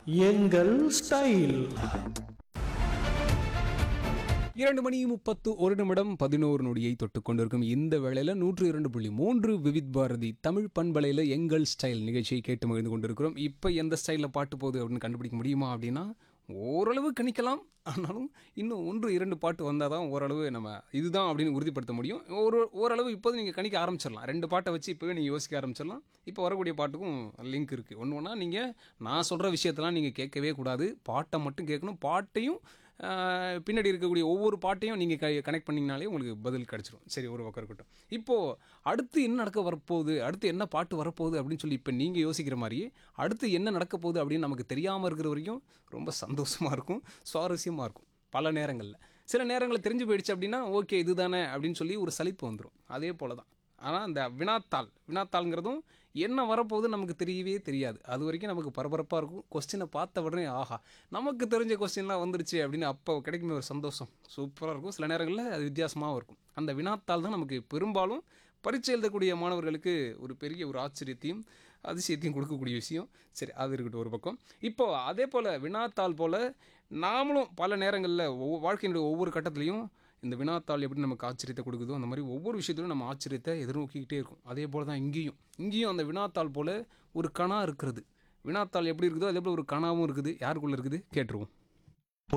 எங்கள் ஸ்டைல் இரண்டு மணி முப்பத்து ஒரு நிமிடம் பதினோரு நொடியை தொட்டு கொண்டிருக்கும் இந்த வேளையில நூற்று இரண்டு புள்ளி மூன்று விவித் பாரதி தமிழ் பண்பலையில் எங்கள் ஸ்டைல் நிகழ்ச்சியை கேட்டு மகிழ்ந்து கொண்டிருக்கிறோம் இப்போ எந்த ஸ்டைலில் பாட்டு போகுது அப்படின்னு கண்டுபிடிக்க முடியுமா அப்படின்னா ஓரளவு கணிக்கலாம் ஆனாலும் இன்னும் ஒன்று இரண்டு பாட்டு வந்தால் தான் ஓரளவு நம்ம இதுதான் அப்படின்னு உறுதிப்படுத்த முடியும் ஒரு ஓரளவு இப்போது நீங்கள் கணிக்க ஆரம்பிச்சிடலாம் ரெண்டு பாட்டை வச்சு இப்போவே நீங்கள் யோசிக்க ஆரம்பிச்சிடலாம் இப்போ வரக்கூடிய பாட்டுக்கும் லிங்க் இருக்குது ஒன்று ஒன்றா நீங்கள் நான் சொல்கிற விஷயத்தெல்லாம் நீங்கள் கேட்கவே கூடாது பாட்டை மட்டும் கேட்கணும் பாட்டையும் ஆஹ், பின்னாடி இருக்கக்கூடிய ஒவ்வொரு பாட்டையும் நீங்கள் க கனெக்ட் பண்ணிங்கனாலே உங்களுக்கு பதில் கிடச்சிரும் சரி ஒரு பக்கம் இருக்கட்டும் இப்போது அடுத்து என்ன நடக்க வரப்போகுது அடுத்து என்ன பாட்டு வரப்போகுது அப்படின்னு சொல்லி இப்போ நீங்கள் யோசிக்கிற மாதிரியே அடுத்து என்ன நடக்க போகுது அப்படின்னு நமக்கு தெரியாமல் இருக்கிற வரைக்கும் ரொம்ப சந்தோஷமாக இருக்கும் சுவாரஸ்யமாக இருக்கும் பல நேரங்களில் சில நேரங்களில் தெரிஞ்சு போயிடுச்சு அப்படின்னா ஓகே இதுதானே அப்படின்னு சொல்லி ஒரு சலிப்பு வந்துடும் அதே போல தான் ஆனால் அந்த வினாத்தாள் வினாத்தாள்ங்கிறதும் என்ன வரப்போகுது நமக்கு தெரியவே தெரியாது அது வரைக்கும் நமக்கு பரபரப்பாக இருக்கும் கொஸ்டினை பார்த்த உடனே ஆஹா நமக்கு தெரிஞ்ச கொஸ்டின்லாம் வந்துருச்சு அப்படின்னு அப்போ கிடைக்குமே ஒரு சந்தோஷம் சூப்பராக இருக்கும் சில நேரங்களில் அது வித்தியாசமாகவும் இருக்கும் அந்த வினாத்தாள் தான் நமக்கு பெரும்பாலும் பரீட்சை எழுதக்கூடிய மாணவர்களுக்கு ஒரு பெரிய ஒரு ஆச்சரியத்தையும் அதிசயத்தையும் கொடுக்கக்கூடிய விஷயம் சரி அது இருக்கட்டும் ஒரு பக்கம் இப்போ அதே போல் வினாத்தாள் போல் நாமளும் பல நேரங்களில் ஒவ்வொரு வாழ்க்கையினுடைய ஒவ்வொரு கட்டத்துலையும் இந்த வினாத்தாள் எப்படி நமக்கு ஆச்சரியத்தை கொடுக்குதோ அந்த மாதிரி ஒவ்வொரு விஷயத்திலும் நம்ம ஆச்சரியத்தை எதிர்நோக்கிக்கிட்டே இருக்கும் அதே போல் தான் இங்கேயும் இங்கேயும் அந்த வினாத்தாள் போல் ஒரு கணா இருக்கிறது வினாத்தாள் எப்படி இருக்குதோ அதே போல் ஒரு கணாவும் இருக்குது யாருக்குள்ளே இருக்குது கேட்டுருவோம்